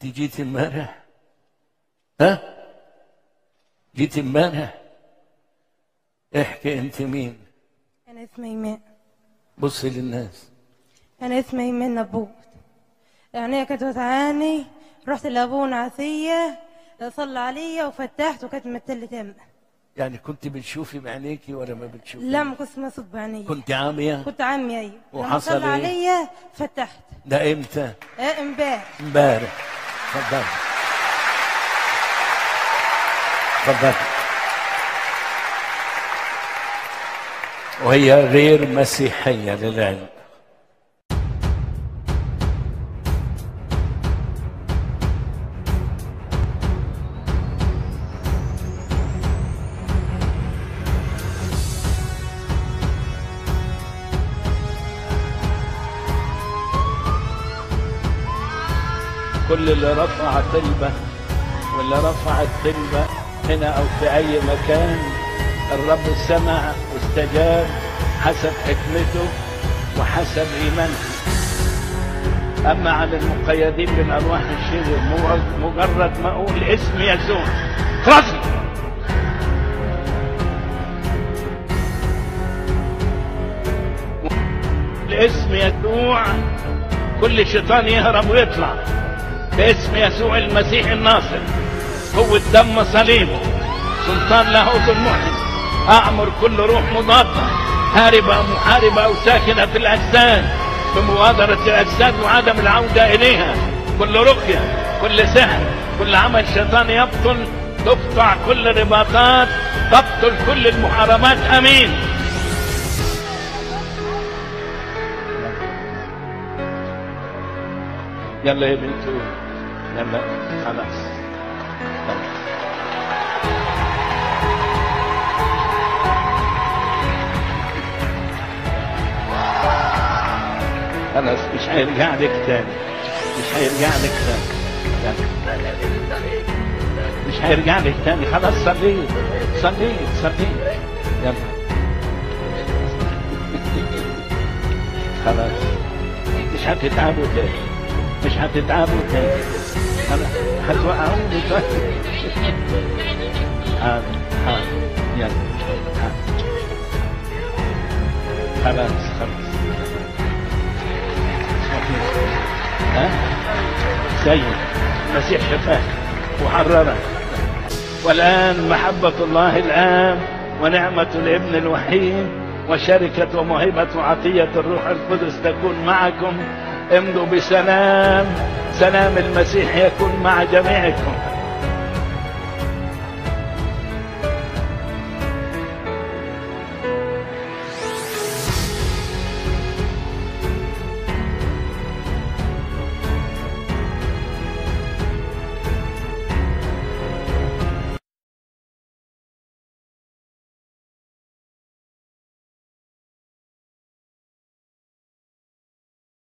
انت جيت امبارح ها جيت امبارح احكي انت مين أنا اسمي إيمان بصي للناس أنا اسمي إيمان نبوت يعني كانت وتعاني رحت لأبونا عسية صلى عليا وفتحت وكانت ممثلة تم يعني كنت بتشوفي بعينيكي ولا ما بتشوفي لا ما كنت مسك بعيني كنت عامية كنت عمي أيوة لما وحصل صلى إيه؟ عليا فتحت ده امتى إيه امبارح امبارح اتفضل اتفضل وهي غير مسيحية للعلم كل اللي رفع طلبة واللي رفع الطلبة هنا أو في أي مكان الرب سمع واستجاب حسب حكمته وحسب إيمانه أما على المقيدين بالأرواح الشرير مو- مجرد ما أقول اسم يسوع خلاص الاسم يسوع كل شيطان يهرب ويطلع باسم يسوع المسيح الناصر قوة دم صليبه سلطان لاهوت المحن أأمر كل روح مضادة هاربة أو محاربة أو ساكنة في الأجساد بمغادرة الأجساد وعدم العودة إليها كل رقية كل سحر كل عمل شيطان يبطل تقطع كل الرباطات تبطل كل المحاربات أمين يلا يا بنتو يلا خلاص خلاص. خلاص مش هيرجع لك تاني مش هيرجع لك تاني يلا. مش هيرجع لك تاني خلاص صليت صليت صليت يلا خلاص مش هتتعبوا تاني مش هتتعبوا تاني خلاص هتوقعوني تاني حاضر حاضر يلا حاضر. خلاص خلاص ها سيد المسيح شفاك وحررك والآن محبة الله الآب ونعمة الابن الوحيد وشركة وموهبة وعطية الروح القدس تكون معكم امضوا بسلام سلام المسيح يكون مع جميعكم